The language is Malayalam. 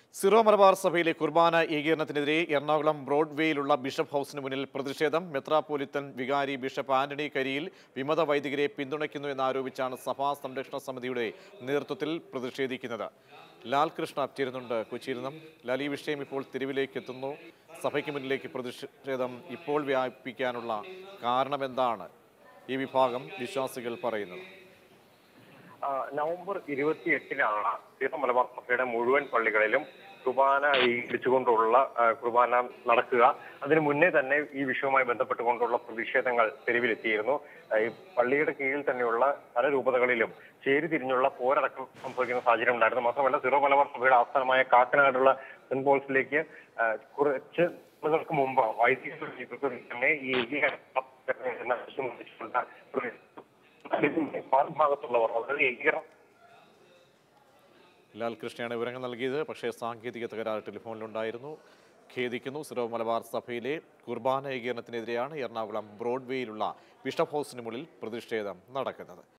സിറോ മലബാർ സഭയിലെ കുർബാന ഏകീകരണത്തിനെതിരെ എറണാകുളം ബ്രോഡ്വേയിലുള്ള ബിഷപ്പ് ഹൗസിന് മുന്നിൽ പ്രതിഷേധം മെത്രാപ്പോലിത്തൻ വികാരി ബിഷപ്പ് ആന്റണി കരിയിൽ വിമത വൈദികരെ പിന്തുണയ്ക്കുന്നു എന്നാരോപിച്ചാണ് സഭാ സംരക്ഷണ സമിതിയുടെ നേതൃത്വത്തിൽ പ്രതിഷേധിക്കുന്നത് ലാൽ കൃഷ്ണ ചേരുന്നുണ്ട് കൊച്ചിയിൽ നിന്നും ലാൽ ഈ വിഷയം ഇപ്പോൾ തെരുവിലേക്ക് എത്തുന്നു സഭയ്ക്ക് മുന്നിലേക്ക് പ്രതിഷേധം ഇപ്പോൾ വ്യാപിപ്പിക്കാനുള്ള കാരണമെന്താണ് ഈ വിഭാഗം വിശ്വാസികൾ പറയുന്നത് ആ, നവംബർ ഇരുപത്തിയെട്ടിനാണ് സീറോ മലബാർ സഭയുടെ മുഴുവൻ പള്ളികളിലും കുർബാന ഏകീകരിച്ചുകൊണ്ടുള്ള ആ, കുർബാന നടക്കുക അതിനു മുന്നേ തന്നെ ഈ വിഷയവുമായി ബന്ധപ്പെട്ടുകൊണ്ടുള്ള പ്രതിഷേധങ്ങൾ തെരുവിലെത്തിയിരുന്നു ആ, ഈ പള്ളിയുടെ കീഴിൽ തന്നെയുള്ള പല രൂപതകളിലും ചേരിതിരിഞ്ഞുള്ള പോരടക്കം സംഭവിക്കുന്ന സാഹചര്യം ഉണ്ടായിരുന്നു മാത്രമല്ല സീറോ മലബാർ സഭയുടെ ആസ്ഥാനമായ കാക്കനാടുള്ള സെന്റ് പോൾസിലേക്ക് ആ, കുറച്ച് നാളുകൾക്ക് മുമ്പ് വൈദിക നേതൃത്വത്തിൽ തന്നെ ഈ ഏകീകരണം എന്ന ആവശ്യം ഉന്നയിച്ചുകൊണ്ട് ഇതിന്റെ ഭാഗത്തുള്ളവർ അതായത് ഏകീകരണം ലാൽ കൃഷ്ണയാണ് വിവരങ്ങൾ നൽകിയത് പക്ഷേ സാങ്കേതിക തകരാറ് ടെലിഫോണിലുണ്ടായിരുന്നു ഖേദിക്കുന്നു സിറോ മലബാർ സഭയിലെ കുർബാന ഏകീകരണത്തിനെതിരെയാണ് എറണാകുളം ബ്രോഡ്വേയിലുള്ള ബിഷപ്പ് ഹൗസിന് മുന്നിൽ പ്രതിഷേധം നടക്കുന്നത്